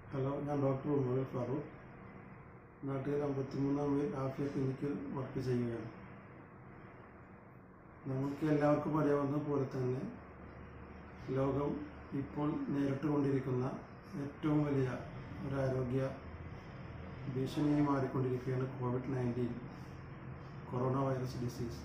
hello ഞാൻ doctor Ummer Farooq നാട്ടിൽ അമ്പത്തിമൂന്നാം mile ആഫിയ ക്ലിനിക്കിൽ വർക്ക് ചെയ്യുകയാണ് നമുക്ക് എല്ലാവർക്കും അറിയാവുന്ന പോലെ തന്നെ ലോകം ഇപ്പോൾ നേരിട്ടുകൊണ്ടിരിക്കുന്ന ഏറ്റവും വലിയ ഒരു ആരോഗ്യ ഭീഷണിയായി മാറിക്കൊണ്ടിരിക്കുകയാണ് COVID nineteen corona virus disease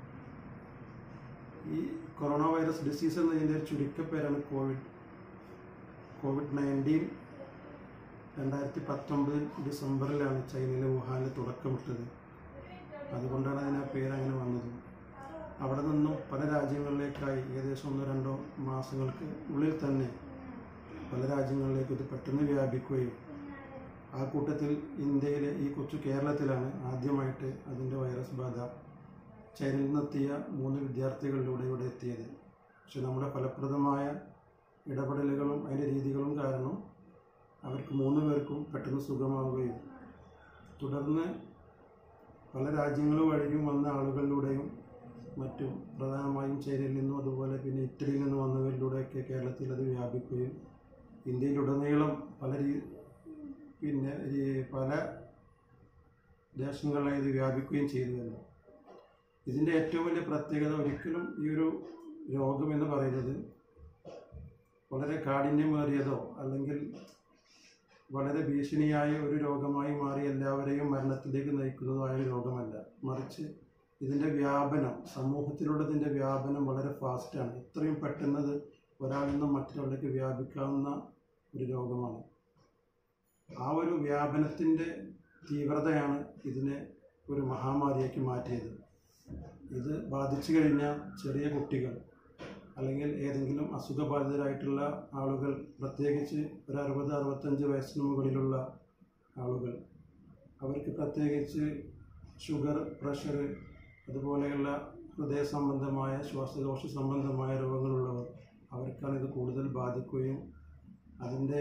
ഈ കൊറോണ വൈറസ് ഡിസീസ് എന്നതിൻ്റെ ഒരു ചുരുക്കപ്പേരാണ് കോവിഡ് കോവിഡ് നയൻറ്റീൻ രണ്ടായിരത്തി പത്തൊമ്പത് ഡിസംബറിലാണ് ചൈനയിലെ വുഹാനിൽ തുടക്കമിട്ടത് അതുകൊണ്ടാണ് അതിന് ആ പേര് അങ്ങനെ വന്നത് അവിടെ നിന്നും പല രാജ്യങ്ങളിലേക്കായി ഏകദേശം ഒന്നോ രണ്ടോ മാസങ്ങൾക്ക് ഉള്ളിൽ തന്നെ പല രാജ്യങ്ങളിലേക്ക് ഇത് പെട്ടെന്ന് വ്യാപിക്കുകയും ആ കൂട്ടത്തിൽ ഇന്ത്യയിലെ ഈ കൊച്ചു കേരളത്തിലാണ് ആദ്യമായിട്ട് അതിൻ്റെ വൈറസ് ബാധ ചൈനയിൽ നിന്നെത്തിയ മൂന്ന് വിദ്യാർത്ഥികളിലൂടെ ഇവിടെ എത്തിയത് പക്ഷെ നമ്മുടെ ഫലപ്രദമായ ഇടപെടലുകളും അതിൻ്റെ രീതികളും കാരണം അവർക്ക് മൂന്ന് പേർക്കും പെട്ടെന്ന് സുഖമാവുകയും തുടർന്ന് പല രാജ്യങ്ങൾ വഴിയും വന്ന ആളുകളിലൂടെയും മറ്റും പ്രധാനമായും ചൈനയിൽ നിന്നും അതുപോലെ പിന്നെ ഇറ്റലിയിൽ നിന്നും വന്നവരിലൂടെയൊക്കെ കേരളത്തിൽ അത് വ്യാപിക്കുകയും ഇന്ത്യയിലുടനീളം പല രീ പിന്നെ ഈ പല ദേശങ്ങളിലായി ഇത് വ്യാപിക്കുകയും ചെയ്തുവല്ലോ ഇതിൻ്റെ ഏറ്റവും വലിയ പ്രത്യേകത ഒരിക്കലും ഈ ഒരു രോഗം എന്ന് പറയുന്നത് വളരെ കാഠിന്യമേറിയതോ അല്ലെങ്കിൽ വളരെ ഭീഷണിയായ ഒരു രോഗമായി മാറി എല്ലാവരെയും മരണത്തിലേക്ക് നയിക്കുന്നതോ ആയ ഒരു രോഗമല്ല മറിച്ച് ഇതിൻ്റെ വ്യാപനം സമൂഹത്തിലുള്ളതിൻ്റെ വ്യാപനം വളരെ ഫാസ്റ്റാണ് ഇത്രയും പെട്ടെന്നത് ഒരാളിൽ നിന്നും മറ്റൊരാളിലേക്ക് വ്യാപിക്കാവുന്ന ഒരു രോഗമാണ് ആ ഒരു വ്യാപനത്തിൻ്റെ തീവ്രതയാണ് ഇതിനെ ഒരു മഹാമാരിയാക്കി മാറ്റിയത് ഇത് ബാധിച്ചു കഴിഞ്ഞാൽ ചെറിയ കുട്ടികൾ അല്ലെങ്കിൽ ഏതെങ്കിലും അസുഖബാധിതരായിട്ടുള്ള ആളുകൾ പ്രത്യേകിച്ച് ഒരു അറുപത് അറുപത്തഞ്ച് വയസ്സിന് മുകളിലുള്ള ആളുകൾ അവർക്ക് പ്രത്യേകിച്ച് ഷുഗർ പ്രഷർ അതുപോലെയുള്ള ഹൃദയ സംബന്ധമായ ശ്വാസകോശ സംബന്ധമായ രോഗങ്ങളുള്ളവർ അവർക്കാണ് ഇത് കൂടുതൽ ബാധിക്കുകയും അതിൻ്റെ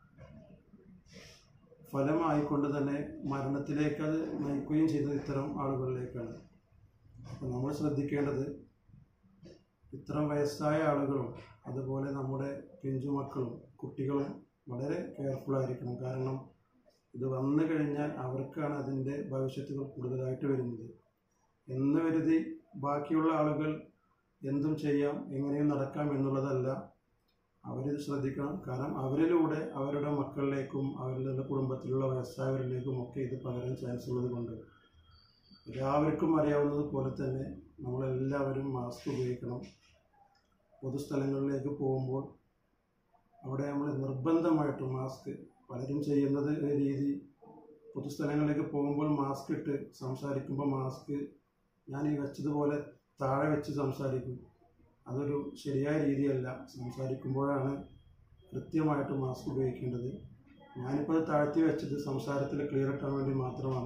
ഫലമായിക്കൊണ്ട് തന്നെ മരണത്തിലേക്ക് അത് നയിക്കുകയും ചെയ്യുന്നത് ഇത്തരം ആളുകളിലേക്കാണ് അപ്പോൾ നമ്മൾ ശ്രദ്ധിക്കേണ്ടത് ഇത്തരം വയസ്സായ ആളുകളും അതുപോലെ നമ്മുടെ പിഞ്ചുമക്കളും കുട്ടികളും വളരെ കെയർഫുൾ ആയിരിക്കണം കാരണം ഇത് വന്നു കഴിഞ്ഞാൽ അവർക്കാണ് അതിൻ്റെ ഭവിഷ്യത്തുകൾ കൂടുതലായിട്ട് വരുന്നത് എന്ന് കരുതി ബാക്കിയുള്ള ആളുകൾ എന്തും ചെയ്യാം എങ്ങനെയും നടക്കാം എന്നുള്ളതല്ല അവരിത് ശ്രദ്ധിക്കണം കാരണം അവരിലൂടെ അവരുടെ മക്കളിലേക്കും അവരുടെ കുടുംബത്തിലുള്ള വയസ്സായവരിലേക്കും ഒക്കെ ഇത് പകരാൻ ചാൻസ് ഉള്ളത് കൊണ്ട് എല്ലാവർക്കും അറിയാവുന്നത് പോലെ തന്നെ നമ്മളെല്ലാവരും മാസ്ക് ഉപയോഗിക്കണം പൊതുസ്ഥലങ്ങളിലേക്ക് പോകുമ്പോൾ അവിടെ നമ്മൾ നിർബന്ധമായിട്ടും മാസ്ക് പലരും ചെയ്യുന്നത് ഒരു രീതി പൊതുസ്ഥലങ്ങളിലേക്ക് പോകുമ്പോൾ മാസ്ക് ഇട്ട് സംസാരിക്കുമ്പോൾ മാസ്ക് ഞാൻ ഈ വെച്ചതുപോലെ താഴെ വെച്ച് സംസാരിക്കും അതൊരു ശരിയായ രീതിയല്ല സംസാരിക്കുമ്പോഴാണ് കൃത്യമായിട്ട് മാസ്ക് ഉപയോഗിക്കേണ്ടത് ഞാനിപ്പോൾ അത് താഴ്ത്തി വെച്ചത് സംസാരത്തിൽ ക്ലിയർ ഇട്ടാൻ വേണ്ടി മാത്രമാണ്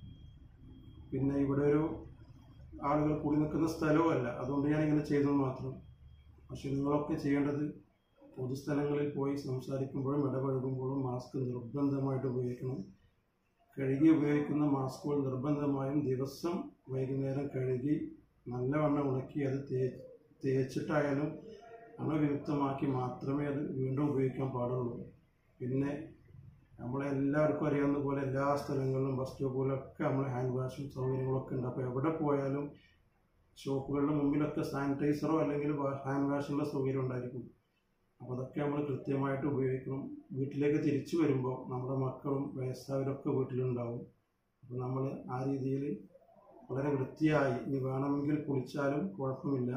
പിന്നെ ഇവിടെ ഒരു ആളുകൾ കൂടി നിൽക്കുന്ന സ്ഥലവും അല്ല അതുകൊണ്ട് ഞാൻ ഇങ്ങനെ ചെയ്തത് മാത്രം പക്ഷെ നിങ്ങളൊക്കെ ചെയ്യേണ്ടത് പൊതുസ്ഥലങ്ങളിൽ പോയി സംസാരിക്കുമ്പോഴും ഇടപഴകുമ്പോഴും മാസ്ക് നിർബന്ധമായിട്ട് ഉപയോഗിക്കണം കഴുകി ഉപയോഗിക്കുന്ന മാസ്കുകൾ നിർബന്ധമായും ദിവസം വൈകുന്നേരം കഴുകി നല്ലവണ്ണം ഉണക്കി അത് തേ തേച്ചിട്ടായാലും അണുവിമുക്തമാക്കി മാത്രമേ അത് വീണ്ടും ഉപയോഗിക്കാൻ പാടുള്ളൂ പിന്നെ നമ്മളെല്ലാവർക്കും അറിയാവുന്ന പോലെ എല്ലാ സ്ഥലങ്ങളിലും ബസ് സ്റ്റോപ്പുകളിലൊക്കെ നമ്മൾ ഹാൻഡ് വാഷും സൗകര്യങ്ങളൊക്കെ ഉണ്ട് അപ്പോൾ എവിടെ പോയാലും ഷോപ്പുകളുടെ മുമ്പിലൊക്കെ സാനിറ്റൈസറോ അല്ലെങ്കിൽ ഹാൻഡ് വാഷുള്ള സൗകര്യം ഉണ്ടായിരിക്കും അപ്പോൾ അതൊക്കെ നമ്മൾ കൃത്യമായിട്ട് ഉപയോഗിക്കണം വീട്ടിലേക്ക് തിരിച്ചു വരുമ്പോൾ നമ്മുടെ മക്കളും വയസ്സായവരൊക്കെ വീട്ടിലുണ്ടാവും അപ്പോൾ നമ്മൾ ആ രീതിയിൽ വളരെ വൃത്തിയായി ഇനി വേണമെങ്കിൽ കുളിച്ചാലും കുഴപ്പമില്ല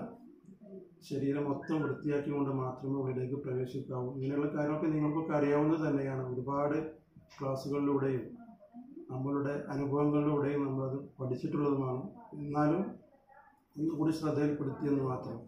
ശരീരം മൊത്തം വൃത്തിയാക്കിക്കൊണ്ട് മാത്രമേ ഉള്ളിലേക്ക് പ്രവേശിക്കാവൂ ഇങ്ങനെയുള്ള കാര്യമൊക്കെ നിങ്ങൾക്കൊക്കെ അറിയാവുന്നത് തന്നെയാണ് ഒരുപാട് ക്ലാസ്സുകളിലൂടെയും നമ്മളുടെ അനുഭവങ്ങളിലൂടെയും നമ്മളത് പഠിച്ചിട്ടുള്ളതുമാണ് എന്നാലും ഒന്നുകൂടി ശ്രദ്ധയിൽപ്പെടുത്തിയെന്ന് മാത്രം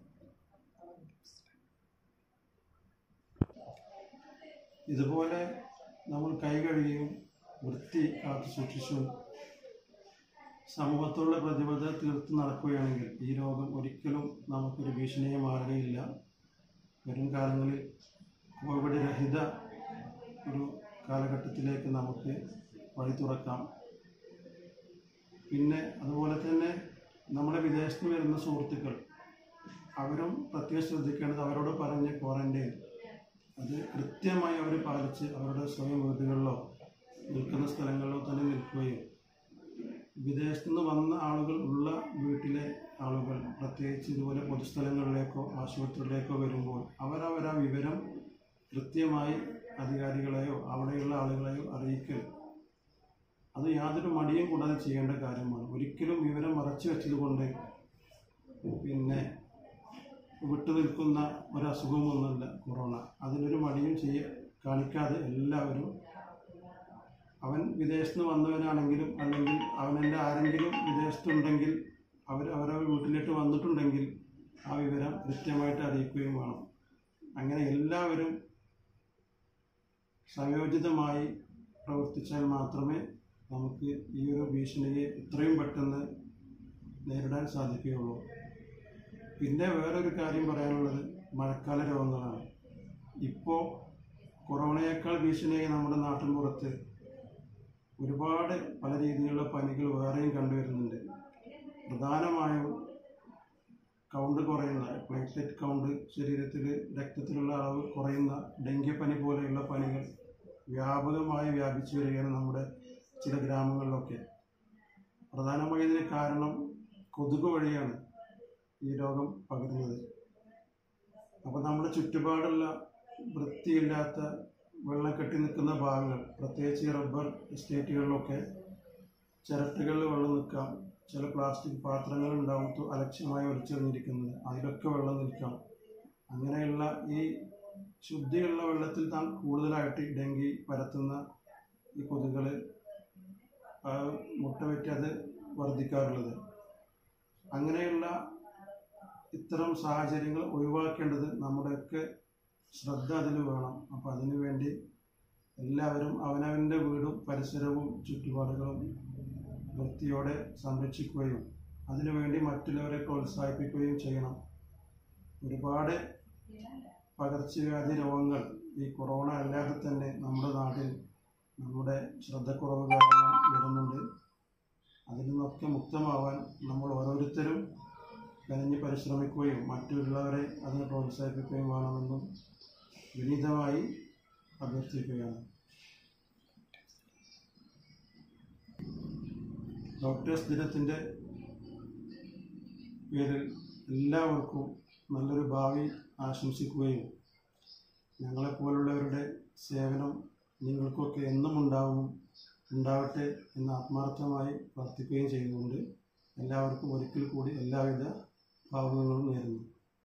ഇതുപോലെ നമ്മൾ കൈ കഴുകിയും വൃത്തി കാത്തു സൂക്ഷിച്ചും സമൂഹത്തോടുള്ള പ്രതിബദ്ധത തീർത്ത് നടക്കുകയാണെങ്കിൽ ഈ രോഗം ഒരിക്കലും നമുക്കൊരു ഭീഷണിയെ മാറുകയില്ല വരും കാലങ്ങളിൽ കോവിഡ് രഹിത ഒരു കാലഘട്ടത്തിലേക്ക് നമുക്ക് വഴി തുറക്കാം പിന്നെ അതുപോലെ തന്നെ നമ്മുടെ വിദേശത്ത് വരുന്ന സുഹൃത്തുക്കൾ അവരും പ്രത്യേകം ശ്രദ്ധിക്കേണ്ടത് അവരോട് പറഞ്ഞ് ക്വാറന്റൈൻ അത് കൃത്യമായി അവർ പാലിച്ച് അവരുടെ സ്വയം വീടുകളിലോ നിൽക്കുന്ന സ്ഥലങ്ങളിലോ തന്നെ നിൽക്കുകയും വിദേശത്തു നിന്ന് വന്ന ആളുകൾ ഉള്ള വീട്ടിലെ ആളുകൾ പ്രത്യേകിച്ച് ഇതുപോലെ പൊതുസ്ഥലങ്ങളിലേക്കോ ആശുപത്രികളിലേക്കോ വരുമ്പോൾ അവരവർ ആ വിവരം കൃത്യമായി അധികാരികളെയോ അവിടെയുള്ള ആളുകളെയോ അറിയിക്കൽ അത് യാതൊരു മടിയും കൂടാതെ ചെയ്യേണ്ട കാര്യമാണ് ഒരിക്കലും വിവരം മറച്ചു വെച്ചതുകൊണ്ട് പിന്നെ വിട്ടു നിൽക്കുന്ന ഒരു അസുഖമൊന്നുമല്ല കൊറോണ അതിനൊരു മടിയും ചെയ്യ കാണിക്കാതെ എല്ലാവരും അവൻ വിദേശത്ത് നിന്ന് വന്നവനാണെങ്കിലും അല്ലെങ്കിൽ അവനെൻ്റെ ആരെങ്കിലും വിദേശത്തുണ്ടെങ്കിൽ അവർ അവരവർ വീട്ടിലേക്ക് വന്നിട്ടുണ്ടെങ്കിൽ ആ വിവരം കൃത്യമായിട്ട് അറിയിക്കുകയും വേണം അങ്ങനെ എല്ലാവരും സംയോജിതമായി പ്രവർത്തിച്ചാൽ മാത്രമേ നമുക്ക് ഈ ഒരു ഭീഷണിയെ എത്രയും പെട്ടെന്ന് നേരിടാൻ സാധിക്കുകയുള്ളൂ പിന്നെ വേറൊരു കാര്യം പറയാനുള്ളത് മഴക്കാല രോഗങ്ങളാണ് ഇപ്പോൾ കൊറോണയേക്കാൾ ഭീഷണിയായി നമ്മുടെ നാട്ടിൻ പുറത്ത് ഒരുപാട് പല രീതിയിലുള്ള പനികൾ വേറെയും കണ്ടുവരുന്നുണ്ട് പ്രധാനമായും കൗണ്ട് കുറയുന്ന പ്ലേറ്റ്ലെറ്റ് കൗണ്ട് ശരീരത്തിൽ രക്തത്തിലുള്ള അളവ് കുറയുന്ന ഡെങ്കിപ്പനി പോലെയുള്ള പനികൾ വ്യാപകമായി വ്യാപിച്ചു വരികയാണ് നമ്മുടെ ചില ഗ്രാമങ്ങളിലൊക്കെ പ്രധാനമായി ഇതിന് കാരണം കൊതുക് വഴിയാണ് ഈ രോഗം പകരുന്നത് അപ്പോൾ നമ്മുടെ ചുറ്റുപാടുള്ള വൃത്തിയില്ലാത്ത വെള്ളം കെട്ടി നിൽക്കുന്ന ഭാഗങ്ങൾ പ്രത്യേകിച്ച് ഈ റബ്ബർ എസ്റ്റേറ്റുകളിലൊക്കെ ചിരട്ടകളിൽ വെള്ളം നിൽക്കാം ചില പ്ലാസ്റ്റിക് പാത്രങ്ങൾ ഉണ്ടാവും തു- അലക്ഷ്യമായി വലിച്ചെറിഞ്ഞിരിക്കുന്നത് അതിലൊക്കെ വെള്ളം നിൽക്കാം അങ്ങനെയുള്ള ഈ ശുദ്ധിയുള്ള വെള്ളത്തിൽ താൻ കൂടുതലായിട്ട് ഈ ഡെങ്കി പരത്തുന്ന ഈ കൊതുകുകൾ മുട്ട വെറ്റി അത് വർദ്ധിക്കാറുള്ളത് അങ്ങനെയുള്ള ഇത്തരം സാഹചര്യങ്ങൾ ഒഴിവാക്കേണ്ടത് നമ്മുടെയൊക്കെ ശ്രദ്ധ അതിൽ വേണം അപ്പോൾ അതിനു വേണ്ടി എല്ലാവരും അവനവൻ്റെ വീടും പരിസരവും ചുറ്റുപാടുകളും വൃത്തിയോടെ സംരക്ഷിക്കുകയും അതിനുവേണ്ടി മറ്റുള്ളവരെ പ്രോത്സാഹിപ്പിക്കുകയും ചെയ്യണം ഒരുപാട് പകർച്ചവ്യാധി രോഗങ്ങൾ ഈ കൊറോണ അല്ലാതെ തന്നെ നമ്മുടെ നാട്ടിൽ നമ്മുടെ ശ്രദ്ധക്കുറവ് കാരണം വരുന്നുണ്ട് അതിൽ നിന്നൊക്കെ മുക്തമാവാൻ നമ്മൾ ഓരോരുത്തരും കനിഞ്ഞ് പരിശ്രമിക്കുകയും മറ്റുള്ളവരെ അതിനെ പ്രോത്സാഹിപ്പിക്കുകയും വേണമെന്നും വിനീതമായി അഭ്യർത്ഥിക്കുകയാണ് ഡോക്ടേഴ്സ് ദിനത്തിൻ്റെ പേരിൽ എല്ലാവർക്കും നല്ലൊരു ഭാവി ആശംസിക്കുകയും ഞങ്ങളെപ്പോലുള്ളവരുടെ സേവനം നിങ്ങൾക്കൊക്കെ എന്നും ഉണ്ടാവും ഉണ്ടാവട്ടെ എന്ന് ആത്മാർത്ഥമായി പ്രാർത്ഥിക്കുകയും ചെയ്യുന്നുണ്ട് എല്ലാവർക്കും ഒരിക്കൽ കൂടി എല്ലാവിധ ഭാവങ്ങളും നേരുന്നു